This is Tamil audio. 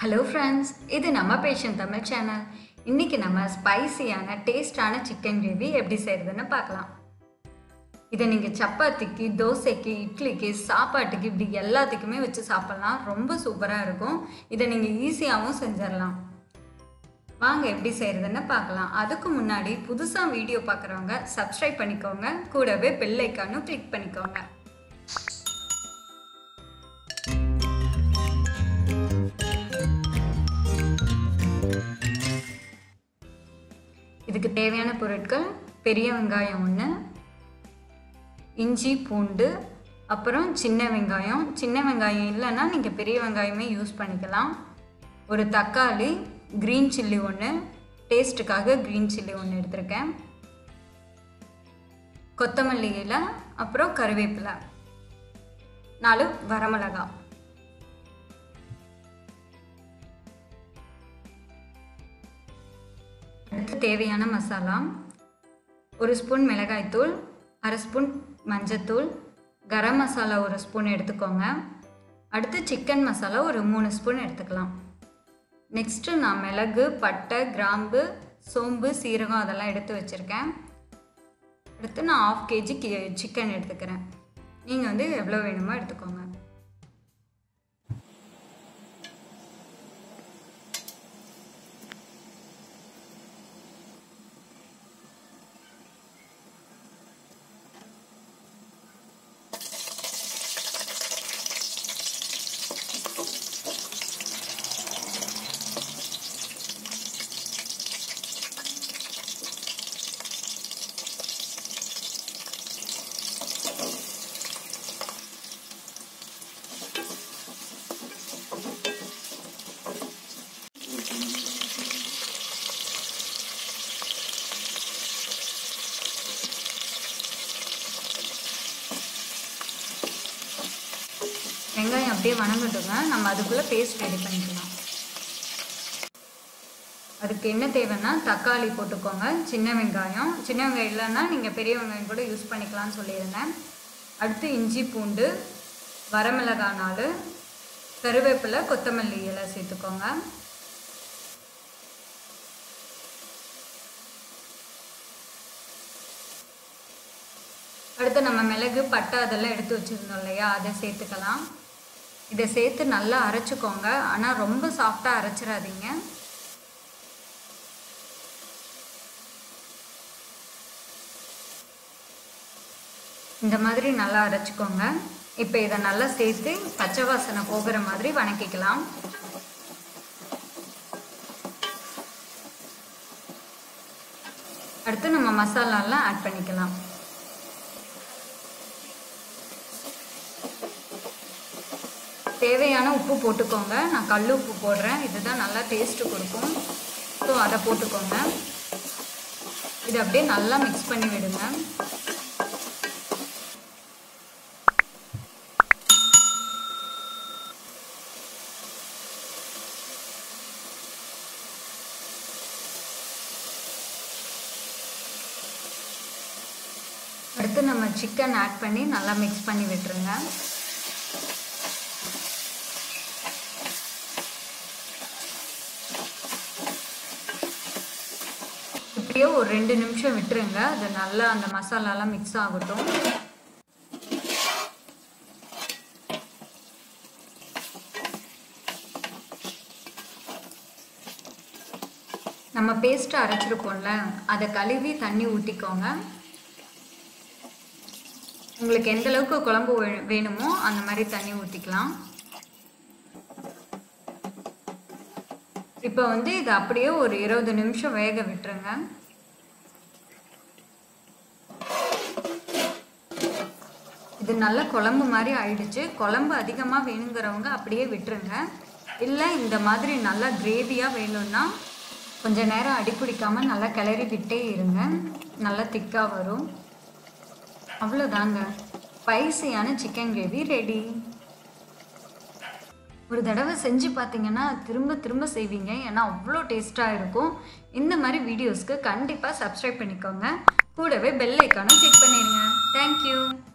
ஹலோ ஃப்ரெண்ட்ஸ் இது நம்ம பேஷன் தமிழ் சேனல் இன்னைக்கு நம்ம ஸ்பைசியான டேஸ்டான சிக்கன் கிரேவி எப்படி செய்கிறதுன்னு பார்க்கலாம் இதை நீங்கள் சப்பாத்திக்கு தோசைக்கு இட்லிக்கு சாப்பாட்டுக்கு இப்படி எல்லாத்துக்குமே வச்சு சாப்பிட்லாம் ரொம்ப சூப்பராக இருக்கும் இதை நீங்கள் ஈஸியாகவும் செஞ்சிடலாம் வாங்க எப்படி செய்கிறதுன்னு பார்க்கலாம் அதுக்கு முன்னாடி புதுசாக வீடியோ பார்க்குறவங்க சப்ஸ்கிரைப் பண்ணிக்கோங்க கூடவே பெல் ஐக்கானும் கிளிக் பண்ணிக்கோங்க இதுக்கு தேவையான பொருட்கள் பெரிய வெங்காயம் ஒன்று இஞ்சி பூண்டு அப்புறம் சின்ன வெங்காயம் சின்ன வெங்காயம் இல்லைன்னா நீங்கள் பெரிய வெங்காயமே யூஸ் பண்ணிக்கலாம் ஒரு தக்காளி க்ரீன் சில்லி ஒன்று டேஸ்ட்டுக்காக க்ரீன் சில்லி ஒன்று எடுத்திருக்கேன் கொத்தமல்லி இலை அப்புறம் கருவேப்பிலை நாலு வரமிளகா அடுத்து தேவையான மசாலா ஒரு ஸ்பூன் மிளகாய்த்தூள் அரை ஸ்பூன் மஞ்சத்தூள் கரம் மசாலா ஒரு ஸ்பூன் எடுத்துக்கோங்க அடுத்து சிக்கன் மசாலா ஒரு மூணு ஸ்பூன் எடுத்துக்கலாம் நெக்ஸ்ட்டு நான் மிளகு பட்டை கிராம்பு சோம்பு சீரகம் அதெல்லாம் எடுத்து வச்சுருக்கேன் அடுத்து நான் ஆஃப் கேஜி கி சிக்கன் எடுத்துக்கிறேன் நீங்கள் வந்து எவ்வளோ வேணுமோ எடுத்துக்கோங்க வெங்காயம் அப்படியே வணங்கட்டுங்க நம்ம அதுக்குள்ளே பேஸ்ட் ரெடி பண்ணிக்கலாம் அதுக்கு என்ன தேவைன்னா தக்காளி போட்டுக்கோங்க சின்ன வெங்காயம் சின்ன வெங்காயம் இல்லைன்னா நீங்கள் பெரிய வெங்காயம் கூட யூஸ் பண்ணிக்கலாம்னு சொல்லியிருந்தேன் அடுத்து இஞ்சி பூண்டு வரமிளகாய் நாலு கருவேப்பிலை கொத்தமல்லி இலை சேர்த்துக்கோங்க அடுத்து நம்ம மிளகு பட்டை அதெல்லாம் எடுத்து வச்சுருந்தோம் இல்லையா அதை சேர்த்துக்கலாம் இதை சேர்த்து நல்லா அரைச்சிக்கோங்க ஆனால் ரொம்ப சாஃப்டாக அரைச்சிடாதீங்க இந்த மாதிரி நல்லா அரைச்சிக்கோங்க இப்போ இதை நல்லா சேர்த்து பச்சை வாசனை போகிற மாதிரி வணக்கிக்கலாம் அடுத்து நம்ம மசாலாலாம் ஆட் பண்ணிக்கலாம் தேவையான உப்பு போட்டுக்கோங்க நான் கல் உப்பு போடுறேன் இதுதான் நல்லா டேஸ்ட்டு கொடுக்கும் ஸோ அதை போட்டுக்கோங்க இதை அப்படியே நல்லா மிக்ஸ் பண்ணி விடுங்க அடுத்து நம்ம சிக்கன் ஆட் பண்ணி நல்லா மிக்ஸ் பண்ணி விட்டுருங்க இப்படியே ஒரு ரெண்டு நிமிஷம் விட்டுருங்க அது நல்லா அந்த மசாலாலாம் மிக்ஸ் ஆகட்டும் நம்ம பேஸ்ட்டு அரைச்சிருக்கோம்ல அதை கழுவி தண்ணி ஊற்றிக்கோங்க உங்களுக்கு எந்த அளவுக்கு குழம்பு வேணுமோ அந்த மாதிரி தண்ணி ஊற்றிக்கலாம் இப்போ வந்து இது அப்படியே ஒரு இருபது நிமிஷம் வேக விட்டுருங்க இது நல்ல குழம்பு மாதிரி ஆயிடுச்சு குழம்பு அதிகமாக வேணுங்கிறவங்க அப்படியே விட்டுருங்க இல்லை இந்த மாதிரி நல்லா கிரேவியாக வேணும்னா கொஞ்ச நேரம் அடி பிடிக்காமல் நல்லா கிளறி விட்டே இருங்க நல்லா திக்காக வரும் அவ்வளோதாங்க ஸ்பைசியான சிக்கன் கிரேவி ரெடி ஒரு தடவை செஞ்சு பார்த்தீங்கன்னா திரும்ப திரும்ப செய்வீங்க ஏன்னா அவ்வளோ டேஸ்ட்டாக இருக்கும் இந்த மாதிரி வீடியோஸ்க்கு கண்டிப்பாக சப்ஸ்கிரைப் பண்ணிக்கோங்க கூடவே பெல் ஐக்கானும் கிளிக் பண்ணிடுங்க தேங்க்யூ